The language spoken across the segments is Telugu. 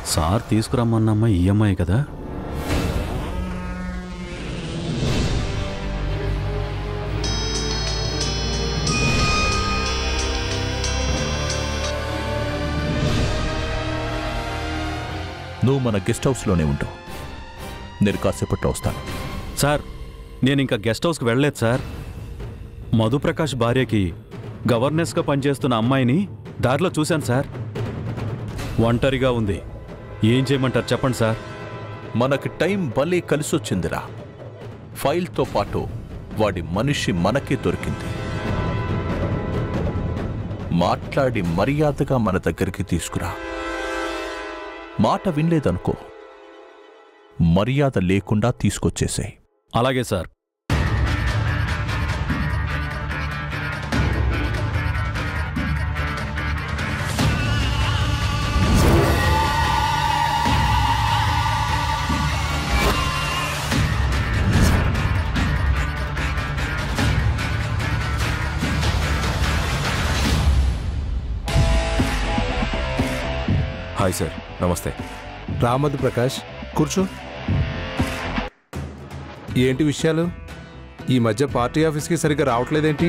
సార్ తీసుకురమ్మన్నమ్మ ఈఎంఐ కదా నువ్వు మన గెస్ట్ హౌస్లోనే ఉండు నేను కాసేపట్లో వస్తాను సార్ నేను ఇంకా గెస్ట్ హౌస్కి వెళ్ళలేదు సార్ మధుప్రకాష్ భార్యకి గవర్నెస్గా పనిచేస్తున్న అమ్మాయిని దారిలో చూశాను సార్ ఒంటరిగా ఉంది ఏం చేయమంటారు చెప్పండి సార్ మనకి టైం భలే కలిసొచ్చిందిరా ఫైల్తో పాటు వాడి మనిషి మనకే దొరికింది మాట్లాడి మర్యాదగా మన దగ్గరికి తీసుకురా మాట వినలేదనుకో మర్యాద లేకుండా తీసుకొచ్చేసాయి అలాగే సార్ హాయ్ సార్ నమస్తే రామధు ప్రకాష్ కూర్చో ఏంటి విషయాలు ఈ మధ్య పార్టీ ఆఫీస్కి సరిగ్గా రావట్లేదేంటి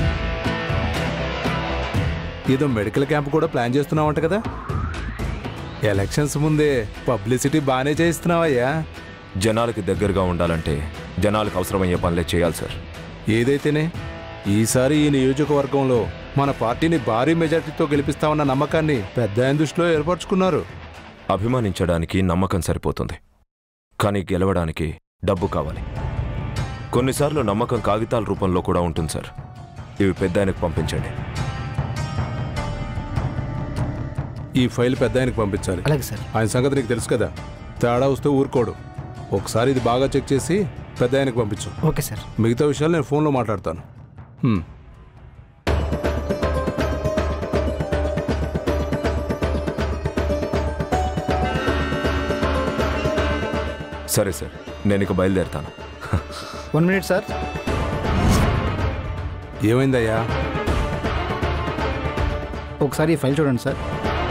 ఏదో మెడికల్ క్యాంప్ కూడా ప్లాన్ చేస్తున్నావంట కదా ఎలక్షన్స్ ముందే పబ్లిసిటీ బాగానే చేయిస్తున్నావయ్యా జనాలకి దగ్గరగా ఉండాలంటే జనాలకు అవసరమయ్యే పనులే చేయాలి సార్ ఏదైతేనే ఈసారి ఈ నియోజకవర్గంలో మన పార్టీని భారీ మెజార్టీతో గెలిపిస్తామన్న నమ్మకాన్ని పెద్ద ఆయన దృష్టిలో ఏర్పరచుకున్నారు అభిమానించడానికి నమ్మకం సరిపోతుంది కానీ గెలవడానికి డబ్బు కావాలి కొన్నిసార్లు నమ్మకం కాగితాల రూపంలో కూడా ఉంటుంది సార్ ఇవి పెద్ద ఆయనకు పంపించండి ఈ ఫైల్ పెద్ద ఆయనకు పంపించాలి అలాగే సార్ ఆయన సంగతి నీకు తెలుసు కదా తేడా వస్తే ఊరుకోడు ఒకసారి ఇది బాగా చెక్ చేసి పెద్ద ఆయనకు పంపించు ఓకే సార్ మిగతా విషయాలు నేను ఫోన్లో మాట్లాడతాను హ్మ్. సరే సార్ నేను ఇక బయలుదేరుతాను వన్ మినిట్ సార్ ఏమైందయ్యా ఒకసారి ఈ ఫైల్ చూడండి సార్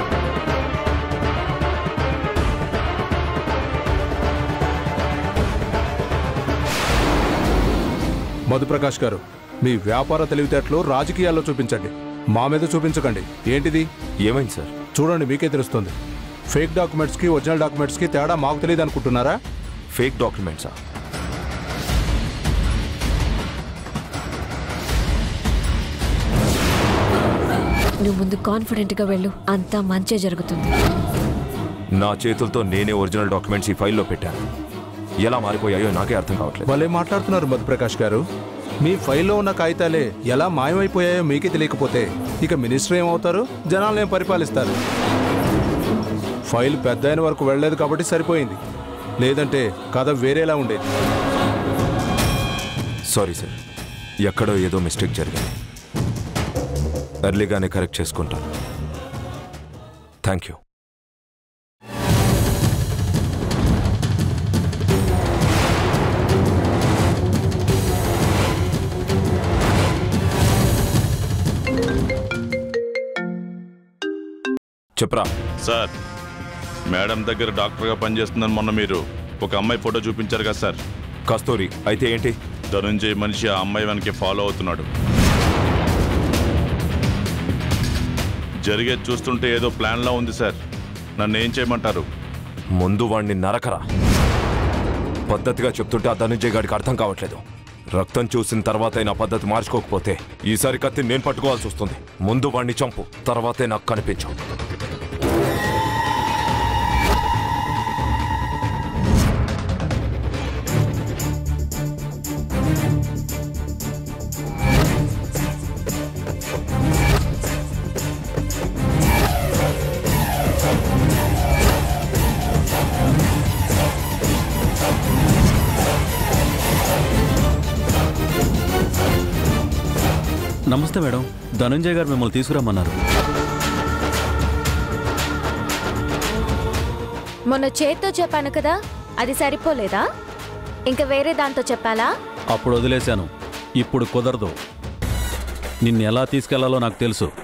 మధుప్రకాష్ గారు మీ వ్యాపార తెలివితేటలు రాజకీయాల్లో చూపించండి మా మీద చూపించకండి ఏంటిది ఏమైంది సార్ చూడండి మీకే తెలుస్తుంది ఫేక్ డాక్యుమెంట్స్కి ఒరిజినల్ డాక్యుమెంట్స్కి తేడా మాకు తెలియదు అనుకుంటున్నారా ఫేక్ డాక్యుమెంట్సా నువ్వు ముందు కాన్ఫిడెంట్గా వెళ్ళు అంతా మంచే జరుగుతుంది నా చేతులతో నేనే ఒరిజినల్ డాక్యుమెంట్స్ ఈ ఫైల్లో పెట్టాను ఎలా మారిపోయాయో నాకే అర్థం కావట్లేదు భలే మాట్లాడుతున్నారు మధుప్రకాష్ గారు మీ ఫైల్లో ఉన్న కాగితాలే ఎలా మాయమైపోయాయో మీకే తెలియకపోతే ఇక మినిస్టర్ ఏమవుతారు జనాలను ఏం పరిపాలిస్తారు ఫైల్ పెద్ద అయిన వరకు వెళ్ళలేదు కాబట్టి సరిపోయింది లేదంటే కథ వేరేలా ఉండేది సారీ సార్ ఎక్కడో ఏదో మిస్టేక్ జరిగింది ఎర్లీగానే కరెక్ట్ చేసుకుంటాను థ్యాంక్ యూ చెప్పరా సార్ మేడం దగ్గర డాక్టర్గా పనిచేస్తుందని మొన్న మీరు ఒక అమ్మాయి ఫోటో చూపించారు కదా సార్ కస్తూరి అయితే ఏంటి ధనుంజయ్ మనిషి ఆ అమ్మాయి వెనక్కి ఫాలో అవుతున్నాడు జరిగేది చూస్తుంటే ఏదో ప్లాన్లా ఉంది సార్ నన్ను ఏం చేయమంటారు ముందు వాణ్ణి నరకరా పద్ధతిగా చెప్తుంటే ఆ ధనుంజయ్ గాడికి అర్థం కావట్లేదు రక్తం చూసిన తర్వాత నా పద్ధతి మార్చుకోకపోతే ఈసారి కత్తి నేను పట్టుకోవాల్సి వస్తుంది ముందు వాణ్ణి చంపు తర్వాతే నాకు కనిపించు నమస్తే మేడం ధనంజయ్ గారు మిమ్మల్ని తీసుకురమ్మన్నారు మొన్న చేత్తో చెప్పాను కదా అది సరిపోలేదా ఇంకా వేరే దాంతో చెప్పాలా అప్పుడు వదిలేశాను ఇప్పుడు కుదరదు నిన్ను ఎలా తీసుకెళ్లాలో నాకు తెలుసు